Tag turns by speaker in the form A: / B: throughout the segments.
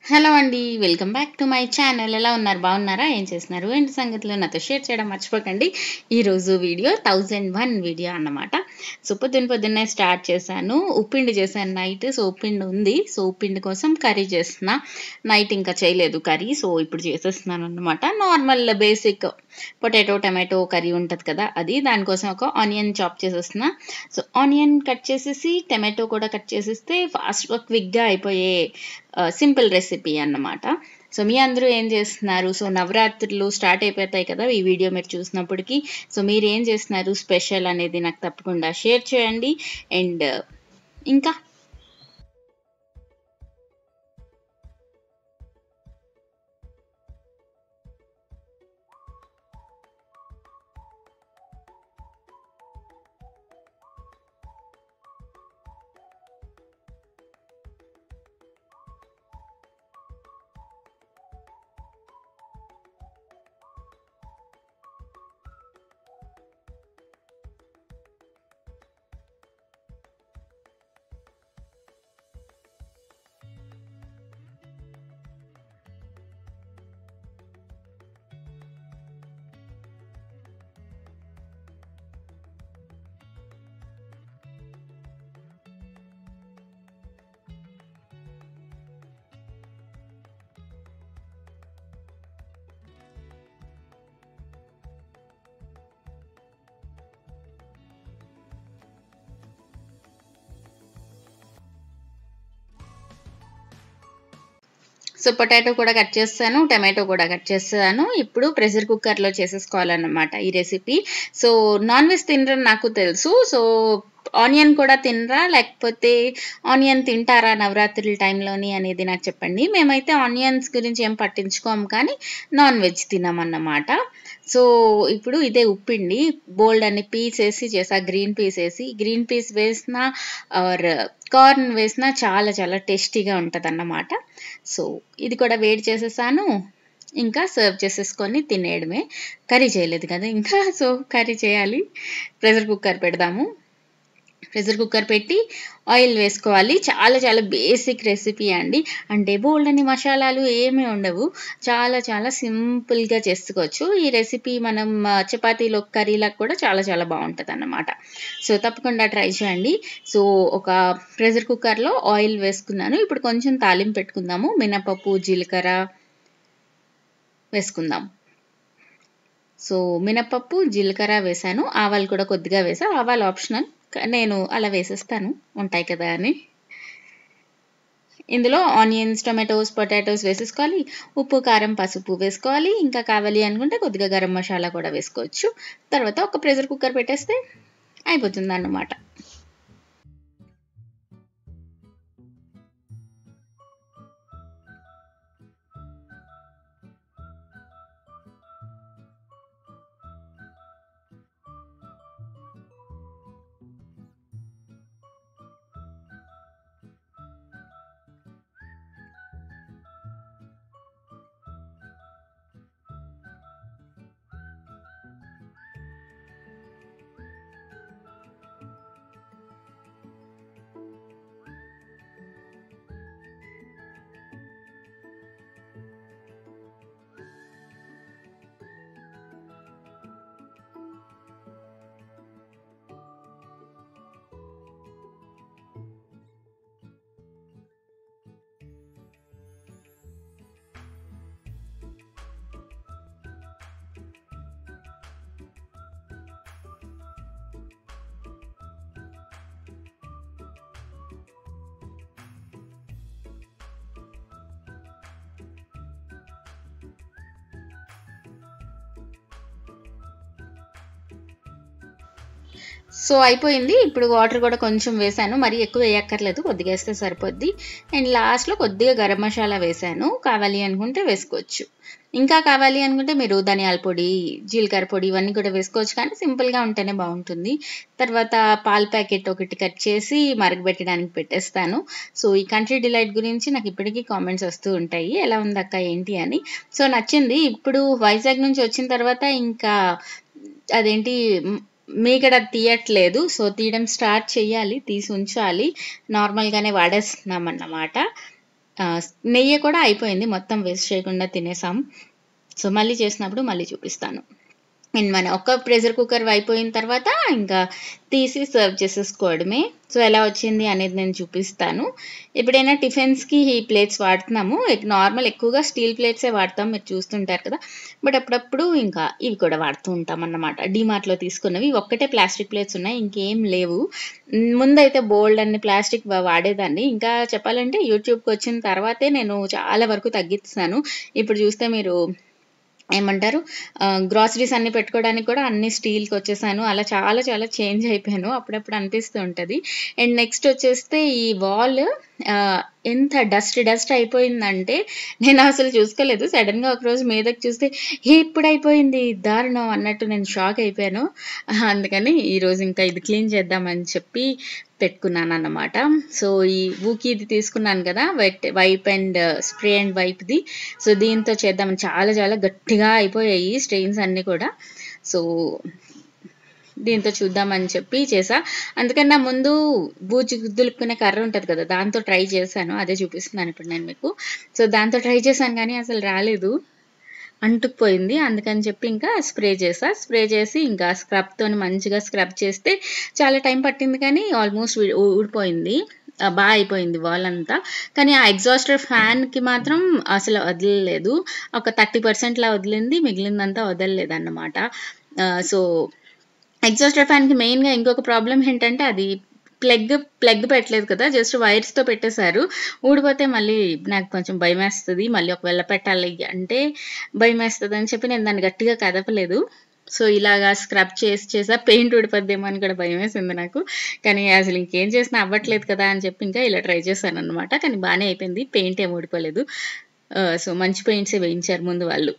A: Hello అండి welcome back to my channel ఎలా ఉన్నారు బాగున్నారా ఏం చేస్తున్నారు ఏంటి సంగతులు నాతో షేర్ చేయడం మర్చిపోకండి ఈరోజు వీడియో థౌజండ్ వన్ వీడియో అన్నమాట సో పొద్దున్న పొద్దున్నే స్టార్ట్ చేశాను ఉప్పిండి చేశాను నైట్ సో ఉప్పిండి ఉంది సో ఉప్పిండి కోసం కర్రీ చేస్తున్నా నైట్ ఇంకా చేయలేదు కర్రీ సో ఇప్పుడు చేసేస్తున్నాను అనమాట normal basic potato tomato curry ఉంటుంది కదా అది దానికోసం ఒక ఆనియన్ చాప్ చేసేస్తున్నా సో ఆనియన్ కట్ చేసేసి టమాటో కూడా కట్ చేసేస్తే ఫాస్ట్గా క్విక్గా అయిపోయే సింపుల్ రెసిపీ అన్నమాట సో మీ అందరూ ఏం చేస్తున్నారు సో నవరాత్రులు స్టార్ట్ అయిపోతాయి కదా ఈ వీడియో మీరు చూసినప్పటికీ సో మీరు ఏం చేస్తున్నారు స్పెషల్ అనేది నాకు తప్పకుండా షేర్ చేయండి అండ్ ఇంకా సో పొటాటో కూడా కట్ చేస్తాను టమాటో కూడా కట్ చేస్తాను ఇప్పుడు ప్రెషర్ కుక్కర్లో చేసేసుకోవాలన్నమాట ఈ రెసిపీ సో నాన్ వెజ్ తినరని నాకు తెలుసు సో ఆనియన్ కూడా తినరా లేకపోతే ఆనియన్ తింటారా నవరాత్రుల టైంలోని అనేది నాకు చెప్పండి మేమైతే ఆనియన్స్ గురించి ఏం పట్టించుకోము కానీ నాన్ వెజ్ తినమన్నమాట సో ఇప్పుడు ఇదే ఉప్పిండి బోల్డ్ అని పీస్ వేసి చేసా గ్రీన్ పీస్ వేసి గ్రీన్ పీస్ వేసిన ఆర్ కార్న్ వేసిన చాలా చాలా టేస్టీగా ఉంటుంది అన్నమాట సో ఇది కూడా వేడి చేసేసాను ఇంకా సర్వ్ చేసేసుకొని తినేయడమే కర్రీ చేయలేదు కదా ఇంకా సో కర్రీ చేయాలి ప్రెషర్ కుక్కర్ పెడదాము ప్రెషర్ కుక్కర్ పెట్టి ఆయిల్ వేసుకోవాలి చాలా చాలా బేసిక్ రెసిపీ అండి అంటే బోల్డ్ అని మసాలాలు ఏమీ ఉండవు చాలా చాలా సింపుల్గా చేసుకోవచ్చు ఈ రెసిపీ మనం చపాతీలో కర్రీలకు కూడా చాలా చాలా బాగుంటుంది అన్నమాట సో తప్పకుండా ట్రై చేయండి సో ఒక ప్రెషర్ కుక్కర్లో ఆయిల్ వేసుకున్నాను ఇప్పుడు కొంచెం తాలింపు పెట్టుకుందాము మినపప్పు జీలకర్ర వేసుకుందాం సో మినపప్పు జీలకర్ర వేసాను ఆవాలు కూడా కొద్దిగా వేసా ఆవాలు ఆప్షనల్ నేను అలా వేసేస్తాను ఉంటాయి కదా అని ఇందులో ఆనియన్స్ టొమాటోస్ పొటాటోస్ వేసేసుకోవాలి ఉప్పు కారం పసుపు వేసుకోవాలి ఇంకా కావాలి అనుకుంటే కొద్దిగా గరం మసాలా కూడా వేసుకోవచ్చు తర్వాత ఒక ప్రెషర్ కుక్కర్ పెట్టేస్తే అయిపోతుంది అన్నమాట సో అయిపోయింది ఇప్పుడు వాటర్ కూడా కొంచెం వేసాను మరీ ఎక్కువ వేయక్కర్లేదు కొద్దిగా వేస్తే సరిపోద్ది అండ్ లాస్ట్లో కొద్దిగా గరం మసాలా వేసాను కావాలి అనుకుంటే వేసుకోవచ్చు ఇంకా కావాలి అనుకుంటే మీరు ధనియాల పొడి జీలకర్ర పొడి ఇవన్నీ కూడా వేసుకోవచ్చు కానీ సింపుల్గా ఉంటేనే బాగుంటుంది తర్వాత పాల ప్యాకెట్ ఒకటి కట్ చేసి మరగబెట్టడానికి పెట్టేస్తాను సో ఈ కంట్రీ డిలైట్ గురించి నాకు ఇప్పటికీ కామెంట్స్ వస్తూ ఉంటాయి ఎలా ఉంది అక్క ఏంటి అని సో నచ్చింది ఇప్పుడు వైజాగ్ నుంచి వచ్చిన తర్వాత ఇంకా అదేంటి మీగడ తీయట్లేదు సో తీయడం స్టార్ట్ చేయాలి తీసి ఉంచాలి నార్మల్గానే వాడేస్తున్నాం అన్నమాట ఆ, నెయ్యి కూడా అయిపోయింది మొత్తం వేస్ట్ చేయకుండా తినేసాం సో మళ్ళీ చేసినప్పుడు మళ్ళీ చూపిస్తాను అండ్ మన ఒక్క ప్రెషర్ కుక్కర్ అయిపోయిన తర్వాత ఇంకా తీసి సర్వ్ చేసేసుకోవడమే సో ఎలా వచ్చింది అనేది నేను చూపిస్తాను ఎప్పుడైనా టిఫిన్స్కి ఈ ప్లేట్స్ వాడుతున్నాము నార్మల్ ఎక్కువగా స్టీల్ ప్లేట్సే వాడతాం మీరు చూస్తుంటారు కదా బట్ అప్పుడప్పుడు ఇంకా ఇవి కూడా వాడుతూ ఉంటాం అన్నమాట డిమార్ట్లో తీసుకున్నవి ఇవి ఒక్కటే ప్లాస్టిక్ ప్లేట్స్ ఉన్నాయి ఇంకేం లేవు మ్, ముందైతే బోల్డ్ అన్ని ప్లాస్టిక్ వాడేదాన్ని ఇంకా చెప్పాలంటే యూట్యూబ్కి వచ్చిన తర్వాతే నేను చాలా వరకు తగ్గిస్తాను ఇప్పుడు చూస్తే మీరు ఏమంటారు గ్రాసరీస్ అన్ని పెట్టుకోవడానికి కూడా అన్ని స్టీల్కి వచ్చేసాను అలా చాలా చాలా చేంజ్ అయిపోయాను అప్పుడప్పుడు అనిపిస్తూ ఉంటుంది అండ్ నెక్స్ట్ వచ్చేస్తే ఈ వాల్ ఎంత డస్ట్ డస్ట్ అయిపోయిందంటే నేను అసలు చూసుకోలేదు సడన్ గా ఒకరోజు మీదకి చూస్తే "ఏ, ఇప్పుడు అయిపోయింది దారుణం అన్నట్టు నేను షాక్ అయిపోయాను అందుకని ఈరోజు ఇంకా ఇది క్లీన్ చేద్దామని చెప్పి పెట్టుకున్నాను అన్నమాట సో ఈ ఊకి ఇది తీసుకున్నాను కదా white wipe and spray and వైప్ది సో దీంతో చేద్దామని చాలా చాలా గట్టిగా అయిపోయాయి స్ట్రెయిన్స్ అన్నీ కూడా సో దీంతో చూద్దామని చెప్పి చేసా అందుకని నా ముందు బూజు దులుపుకునే కర్ర ఉంటుంది కదా దాంతో ట్రై చేశాను అదే చూపిస్తున్నాను ఇప్పుడు నేను మీకు సో దాంతో ట్రై చేశాను కానీ అసలు రాలేదు అంటుకుపోయింది అందుకని చెప్పి ఇంకా స్ప్రే చేసా స్ప్రే చేసి ఇంకా స్క్రబ్తో మంచిగా స్క్రబ్ చేస్తే చాలా టైం పట్టింది కానీ ఆల్మోస్ట్ ఊడిపోయింది ఆ, బాగా అయిపోయింది వాల్ అంతా కానీ ఆ ఎగ్జాస్టర్ ఫ్యాన్కి మాత్రం అసలు వదలలేదు ఒక థర్టీ పర్సెంట్లా వదిలింది మిగిలిందంతా వదలలేదు అన్నమాట సో ఎగ్జాస్టర్ ఫ్యాన్కి మెయిన్గా ఇంకొక ప్రాబ్లం ఏంటంటే అది ప్లగ్ ప్లగ్ పెట్టలేదు కదా జస్ట్ వైర్స్తో పెట్టేశారు ఊడిపోతే మళ్ళీ నాకు కొంచెం భయం వేస్తుంది మళ్ళీ ఒకవేళ పెట్టాలి అంటే భయం వేస్తుంది అని చెప్పి నేను దాన్ని గట్టిగా కదపలేదు సో ఇలాగా స్క్రబ్ చేసి చేసా పెయింట్ ఊడిపోద్దేమో అని కూడా భయం వేసింది నాకు కానీ అసలు ఇంకేం చేసినా అవ్వట్లేదు కదా అని చెప్పి ఇంకా ఇలా ట్రై చేశాను అనమాట కానీ బాగానే అయిపోయింది పెయింట్ ఏం ఊడిపోలేదు సో మంచి పెయింట్సే వేయించారు ముందు వాళ్ళు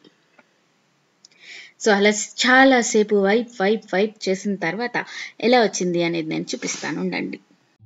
A: సో అలా చాలాసేపు వైప్ వైప్ వైప్ చేసిన తర్వాత ఎలా వచ్చింది అనేది నేను చూపిస్తాను ఉండండి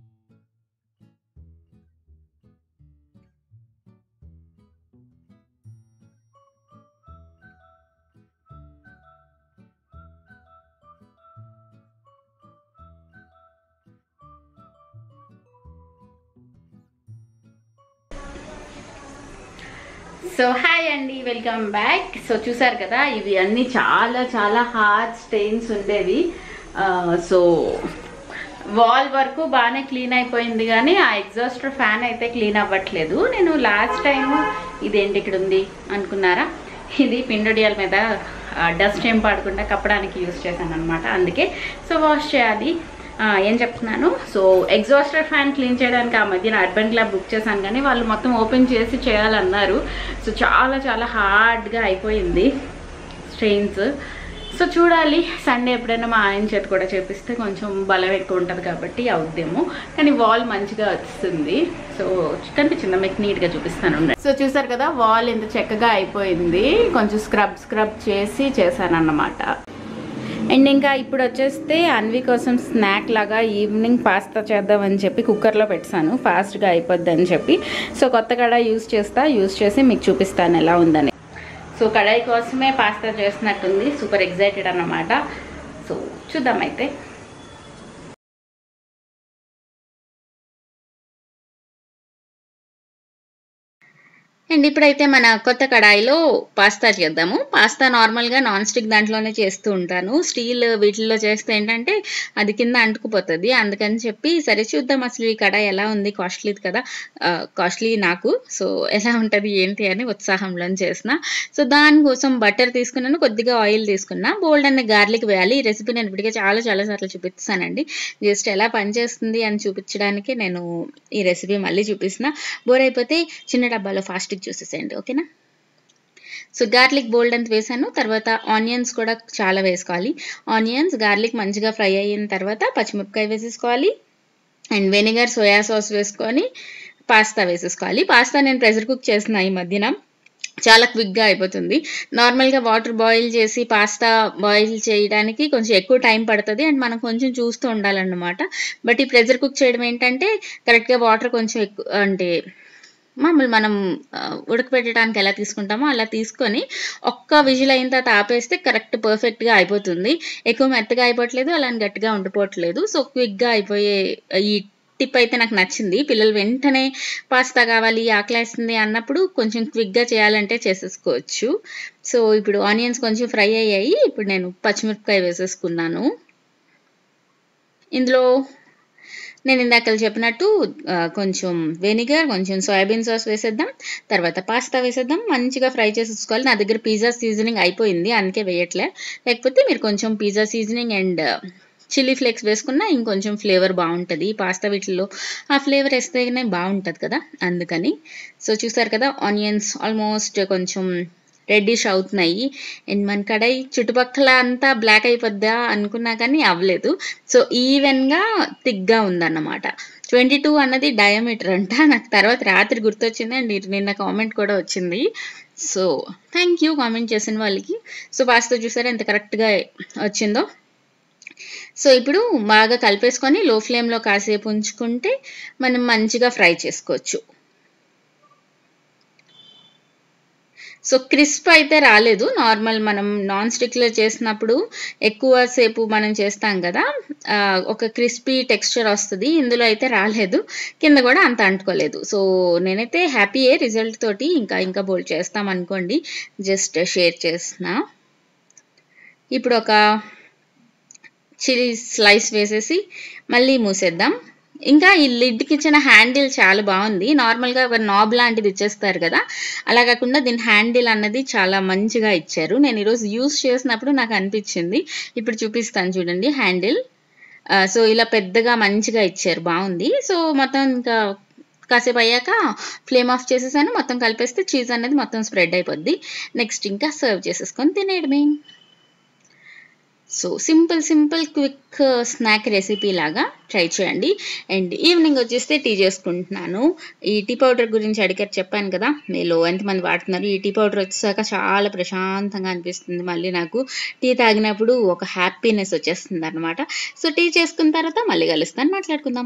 A: సో హాయ్ అండి వెల్కమ్ బ్యాక్ సో చూసారు కదా ఇవి అన్ని చాలా చాలా హార్డ్ స్టెయిన్స్ ఉండేవి సో వాల్ వరకు బాగానే క్లీన్ అయిపోయింది కానీ ఆ ఎగ్జాస్టర్ ఫ్యాన్ అయితే క్లీన్ అవ్వట్లేదు నేను లాస్ట్ టైం ఇదేంటి ఇక్కడ ఉంది అనుకున్నారా ఇది పిండొడియాల మీద డస్ట్ ఏం పడకుండా కప్పడానికి యూస్ చేశాను అనమాట అందుకే సో వాష్ చేయాలి ఆ, ఏం చెప్తున్నాను సో ఎగ్జాస్టర్ ఫ్యాన్ క్లీన్ చేయడానికి ఆ మధ్యన అర్బన్ క్లబ్ బుక్ చేశాను కానీ వాళ్ళు మొత్తం ఓపెన్ చేసి చేయాలన్నారు సో చాలా చాలా హార్డ్గా అయిపోయింది స్ట్రెయిన్స్ సో చూడాలి సండే ఎప్పుడైనా మా ఆయన చేతి కూడా చేపిస్తే కొంచెం బలం ఎక్కువ ఉంటుంది కాబట్టి అవుద్దేమో కానీ వాల్ మంచిగా వస్తుంది సో కనిపించిందా మీకు నీట్గా చూపిస్తాను ఉండండి. సో చూసారు కదా వాల్ ఎంత చక్కగా అయిపోయింది కొంచెం స్క్రబ్ స్క్రబ్ చేసి చేశాను అన్నమాట అండ్ ఇంకా ఇప్పుడు వచ్చేస్తే అన్వి కోసం స్నాక్ లాగా ఈవినింగ్ పాస్తా చేద్దామని చెప్పి కుక్కర్లో పెట్టాను ఫాస్ట్గా అయిపోద్ది అని చెప్పి సో కొత్త కడాయి యూస్ చేస్తా యూస్ చేసి మీకు చూపిస్తాను ఎలా ఉందని సో కడాయి కోసమే పాస్తా చేస్తున్నట్టుంది సూపర్ ఎగ్జైటెడ్ అన్నమాట సో చూద్దాం అయితే అండ్ ఇప్పుడైతే మన కొత్త కడాయిలో పాస్తా చేద్దాము పాస్తా నార్మల్గా నాన్ స్టిక్ దాంట్లోనే చేస్తూ ఉంటాను స్టీల్ వీటిల్లో చేస్తే ఏంటంటే అది కింద అంటుకుపోతుంది అందుకని చెప్పి సరే చూద్దాం అసలు ఈ కడాయి ఎలా ఉంది కాస్ట్లీది కదా కాస్ట్లీ నాకు సో ఎలా ఉంటుంది ఏంటి అని ఉత్సాహంలో చేసిన సో దానికోసం బటర్ తీసుకున్నాను కొద్దిగా ఆయిల్ తీసుకున్నా బోల్డ్ అనే గార్లిక్ వేయాలి ఈ రెసిపీ నేను ఇప్పటికే చాలా చాలా సార్లు చూపిస్తానండి జస్ట్ ఎలా పనిచేస్తుంది అని చూపించడానికి నేను ఈ రెసిపీ మళ్ళీ చూపిస్తున్నా బోర్ అయిపోతే చిన్న డబ్బాలో ఫాస్ట్గా చూసేసేయండి ఓకేనా సో గార్లిక్ బోల్డ్ అంత వేసాను తర్వాత ఆనియన్స్ కూడా చాలా వేసుకోవాలి ఆనియన్స్ గార్లిక్ మంచిగా ఫ్రై అయిన తర్వాత పచ్చిమిరపకాయ వేసేసుకోవాలి అండ్ వెనిగర్ సోయా సాస్ వేసుకొని పాస్తా వేసేసుకోవాలి పాస్తా నేను ప్రెషర్ కుక్ చేసిన ఈ మధ్యన చాలా క్విక్గా అయిపోతుంది నార్మల్గా వాటర్ బాయిల్ చేసి పాస్తా బాయిల్ చేయడానికి కొంచెం ఎక్కువ టైం పడుతుంది అండ్ మనం కొంచెం చూస్తూ ఉండాలన్నమాట బట్ ఈ ప్రెషర్ కుక్ చేయడం ఏంటంటే కరెక్ట్గా వాటర్ కొంచెం ఎక్కువ అంటే మామూలు మనం ఆ, ఉడకబెట్టడానికి ఎలా తీసుకుంటామో అలా తీసుకొని ఒక్క విజిల్ అయిన తర్వాత ఆపేస్తే కరెక్ట్ పర్ఫెక్ట్గా అయిపోతుంది ఎక్కువ మెత్తగా అయిపోవట్లేదు అలా అని గట్టిగా ఉండిపోవట్లేదు సో క్విక్గా అయిపోయే ఈ టిప్ అయితే నాకు నచ్చింది పిల్లలు వెంటనే పాస్తా కావాలి ఆకలేస్తుంది అన్నప్పుడు కొంచెం క్విక్గా చేయాలంటే చేసేసుకోవచ్చు సో ఇప్పుడు ఆనియన్స్ కొంచెం ఫ్రై అయ్యాయి ఇప్పుడు నేను పచ్చిమిరపకాయ వేసేసుకున్నాను ఇందులో నేను ఇందాక చెప్పినట్టు ఆ, కొంచెం వెనిగర్ కొంచెం సోయాబీన్ సాస్ వేసేద్దాం తర్వాత పాస్తా వేసేద్దాం మంచిగా ఫ్రై చేసేసుకోవాలి నా దగ్గర పిజ్జా సీజనింగ్ అయిపోయింది అందుకే వేయట్లే లేకపోతే మీరు కొంచెం pizza seasoning and chilli flakes వేసుకున్నా ఇంకొంచెం ఫ్లేవర్ బాగుంటుంది పాస్తా వీటిల్లో ఆ ఫ్లేవర్ వేస్తేనే బాగుంటుంది కదా అందుకని సో చూసారు కదా ఆనియన్స్ ఆల్మోస్ట్ కొంచెం రెడ్డిష్ అవుతున్నాయి అండ్ మన కడాయి చుట్టుపక్కల అంతా బ్లాక్ అయిపోద్దా అనుకున్నా కానీ అవ్వలేదు సో ఈవెన్గా థిక్గా ఉందన్నమాట ట్వంటీ టూ అన్నది డయామీటర్ అంట నాకు తర్వాత రాత్రి గుర్తొచ్చింది అండ్ ఇది నిన్న కామెంట్ కూడా వచ్చింది సో థ్యాంక్ యూ కామెంట్ చేసిన వాళ్ళకి సో పాస్తా చూసారా ఎంత కరెక్ట్గా వచ్చిందో సో ఇప్పుడు బాగా కలిపేసుకొని లో ఫ్లేమ్లో కాసేపు ఉంచుకుంటే మనం మంచిగా ఫ్రై చేసుకోవచ్చు సో క్రిస్ప్ అయితే రాలేదు నార్మల్ మనం నాన్ స్టిక్లో చేసినప్పుడు ఎక్కువసేపు మనం చేస్తాం కదా ఆ, ఒక క్రిస్పీ టెక్స్చర్ వస్తుంది ఇందులో అయితే రాలేదు కింద కూడా అంత అంటుకోలేదు సో నేనైతే హ్యాపీయే రిజల్ట్ తోటి ఇంకా ఇంకా బోల్డ్ చేస్తాం అనుకోండి జస్ట్ షేర్ చేసిన ఇప్పుడు ఒక చిల్లీ స్లైస్ వేసేసి మళ్ళీ మూసేద్దాం ఇంకా ఈ లిడ్కి ఇచ్చిన హ్యాండిల్ చాలా బాగుంది నార్మల్గా ఒక నాబ్ లాంటిది ఇచ్చేస్తారు కదా అలా కాకుండా దీని హ్యాండిల్ అన్నది చాలా మంచిగా ఇచ్చారు నేను ఈరోజు యూస్ చేసినప్పుడు నాకు అనిపించింది ఇప్పుడు చూపిస్తాను చూడండి హ్యాండిల్ సో ఇలా పెద్దగా మంచిగా ఇచ్చారు బాగుంది సో మొత్తం ఇంకా కాసేపు అయ్యాక ఫ్లేమ్ ఆఫ్ చేసేసాను మొత్తం కలిపేస్తే చీజ్ అనేది మొత్తం స్ప్రెడ్ అయిపోద్ది నెక్స్ట్ ఇంకా సర్వ్ చేసేసుకొని తినేయడమే so simple simple quick snack recipe లాగా ట్రై చేయండి అండ్ ఈవినింగ్ వచ్చేస్తే టీ చేసుకుంటున్నాను ఈ టీ పౌడర్ గురించి అడిగారు చెప్పాను కదా మీలో ఎంతమంది వాడుతున్నారు ఈ టీ పౌడర్ వచ్చాక చాలా ప్రశాంతంగా అనిపిస్తుంది మళ్ళీ నాకు టీ తాగినప్పుడు ఒక హ్యాపీనెస్ వచ్చేస్తుంది అనమాట సో టీ చేసుకున్న తర్వాత మళ్ళీ కలుస్తాను మాట్లాడుకుందాం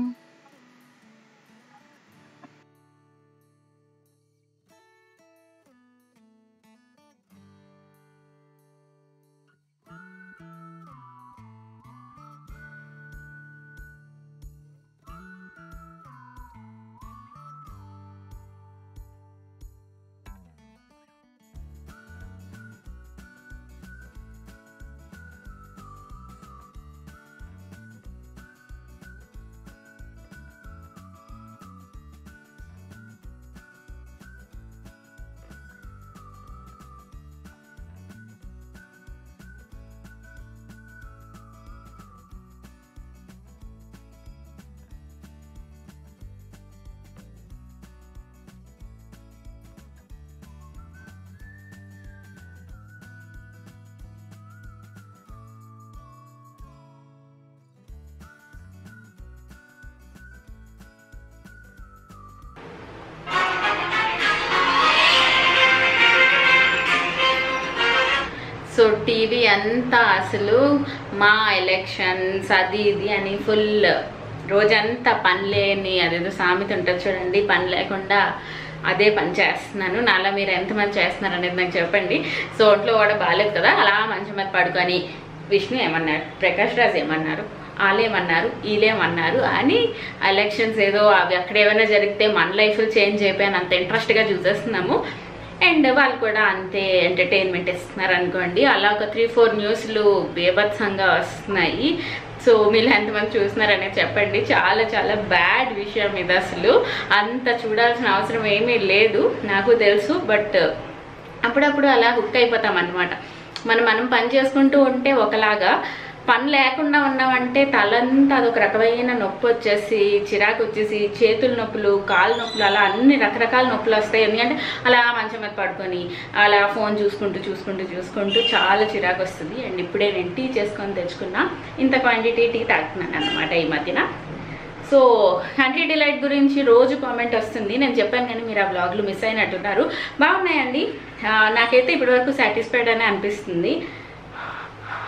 A: సో టీవీ అంతా అసలు మా ఎలక్షన్స్ అది ఇది అని ఫుల్ రోజంతా పని లేని అదేదో సామెత ఉంటుంది చూడండి పని లేకుండా అదే పని చేస్తున్నాను నాలా మీరు ఎంతమంది చేస్తున్నారు అనేది నాకు చెప్పండి సో ఒంట్లో కూడా బాగాలేదు కదా అలా మంచం మీద పడుకొని విష్ణు ఏమన్నారు ప్రకాష్ రాజ్ ఏమన్నారు వాళ్ళేమన్నారు వీళ్ళేమన్నారు అని ఎలక్షన్స్ ఏదో అవి అక్కడ ఏమైనా జరిగితే మన లైఫ్ చేంజ్ అయిపోయాను అంత ఇంట్రెస్ట్గా చూసేస్తున్నాము అండ్ వాళ్ళు కూడా అంతే ఎంటర్టైన్మెంట్ ఇస్తున్నారు అనుకోండి అలా ఒక త్రీ ఫోర్ న్యూస్లు బేభత్సంగా వస్తున్నాయి సో మీరు ఎంతమంది చూస్తున్నారనేది చెప్పండి చాలా చాలా బ్యాడ్ విషయం ఇది అసలు అంత చూడాల్సిన అవసరం ఏమీ లేదు నాకు తెలుసు బట్ అప్పుడప్పుడు అలా హుక్ అయిపోతాం అనమాట మనం మనం పని చేసుకుంటూ ఉంటే ఒకలాగా పని లేకుండా ఉన్నామంటే తలంతా అదొక రకమైన నొప్పి వచ్చేసి చిరాకు వచ్చేసి చేతుల నొప్పులు కాళ్ళ నొప్పులు అలా అన్ని రకరకాల నొప్పులు వస్తాయి ఎందుకంటే అలా మంచం మీద పడుకొని అలా ఫోన్ చూసుకుంటూ చూసుకుంటూ చూసుకుంటూ చాలా చిరాకు వస్తుంది అండ్ ఇప్పుడే నేను టీ చేసుకొని తెచ్చుకున్నా ఇంత క్వాంటిటీ టీ తాగుతున్నాను అనమాట ఈ మధ్యన సో కంట్రీ డిలైట్ గురించి రోజు కామెంట్ వస్తుంది నేను చెప్పాను కానీ మీరు ఆ బ్లాగ్లు మిస్ అయినట్టున్నారు బాగున్నాయండి ఆ, నాకైతే ఇప్పటివరకు సాటిస్ఫైడ్ అనే అనిపిస్తుంది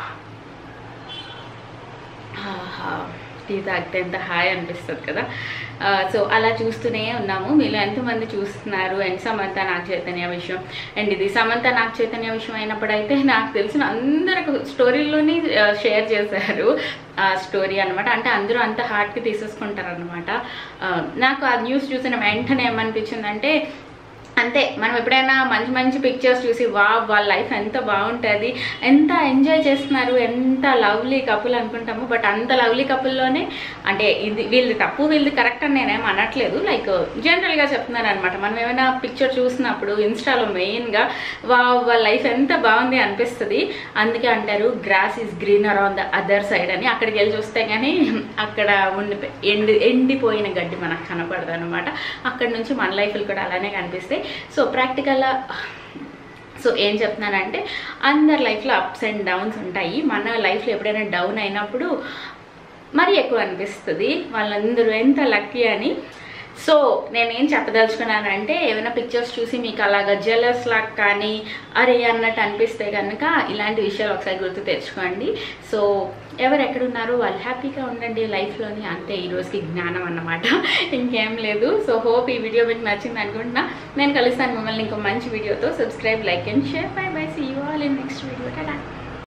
A: ఆహా, టీ తాగితే ఎంత హాయ్ అనిపిస్తుంది కదా సో అలా చూస్తూనే ఉన్నాము మీలో ఎంతమంది చూస్తున్నారు అండ్ సమంత నాకు చైతన్య విషయం అండ్ ఇది సమంత నాకు చైతన్య విషయం అయినప్పుడైతే నాకు తెలిసిన అందరికి స్టోరీలోని షేర్ చేశారు ఆ స్టోరీ అనమాట అంటే అందరూ అంత హార్ట్కి తీసేసుకుంటారు అనమాట నాకు ఆ న్యూస్ చూసిన వెంటనే ఏమనిపించిందంటే అంతే మనం ఎప్పుడైనా మంచి మంచి పిక్చర్స్ చూసి వా వాళ్ళ లైఫ్ ఎంత బాగుంటుంది ఎంత ఎంజాయ్ చేస్తున్నారు ఎంత లవ్లీ కపుల్ అనుకుంటాము బట్ అంత లవ్లీ కపుల్లోనే అంటే ఇది వీళ్ళది తప్పు వీళ్ళది కరెక్ట్ అని నేనేం అనట్లేదు లైక్ జనరల్గా చెప్తున్నాను అనమాట మనం ఏమైనా పిక్చర్ చూసినప్పుడు ఇన్స్టాలో మెయిన్గా వా వాళ్ళ లైఫ్ ఎంత బాగుంది అనిపిస్తుంది అందుకే అంటారు grass is greener on the other side అని అక్కడికి వెళ్ళి చూస్తే కానీ అక్కడ ఉండి ఎండి ఎండిపోయిన గడ్డి మనకు కనపడదు అనమాట అక్కడ నుంచి మన లైఫ్లు కూడా అలానే కనిపిస్తాయి సో ప్రాక్టికల్గా సో ఏం చెప్తున్నానంటే అందరి లైఫ్లో అప్స్ అండ్ డౌన్స్ ఉంటాయి మన లైఫ్లో ఎప్పుడైనా డౌన్ అయినప్పుడు మరీ ఎక్కువ అనిపిస్తుంది వాళ్ళందరూ ఎంత లక్కీ అని సో నేనేం చెప్పదలుచుకున్నానంటే ఏమైనా పిక్చర్స్ చూసి మీకు అలాగా జెలస్ లాగా కానీ అరే అన్నట్టు అనిపిస్తే కనుక ఇలాంటి విషయాలు ఒకసారి గుర్తు తెచ్చుకోండి సో ఎవరు ఎక్కడున్నారో వాళ్ళు హ్యాపీగా ఉండండి లైఫ్లోని అంతే ఈ రోజుకి జ్ఞానం అన్నమాట ఇంకేం లేదు సో హోప్ ఈ వీడియో మీకు నచ్చింది అనుకుంటున్నా నేను కలుస్తాను మిమ్మల్ని ఇంకో మంచి వీడియోతో subscribe like and share bye bye see you all in next video Tata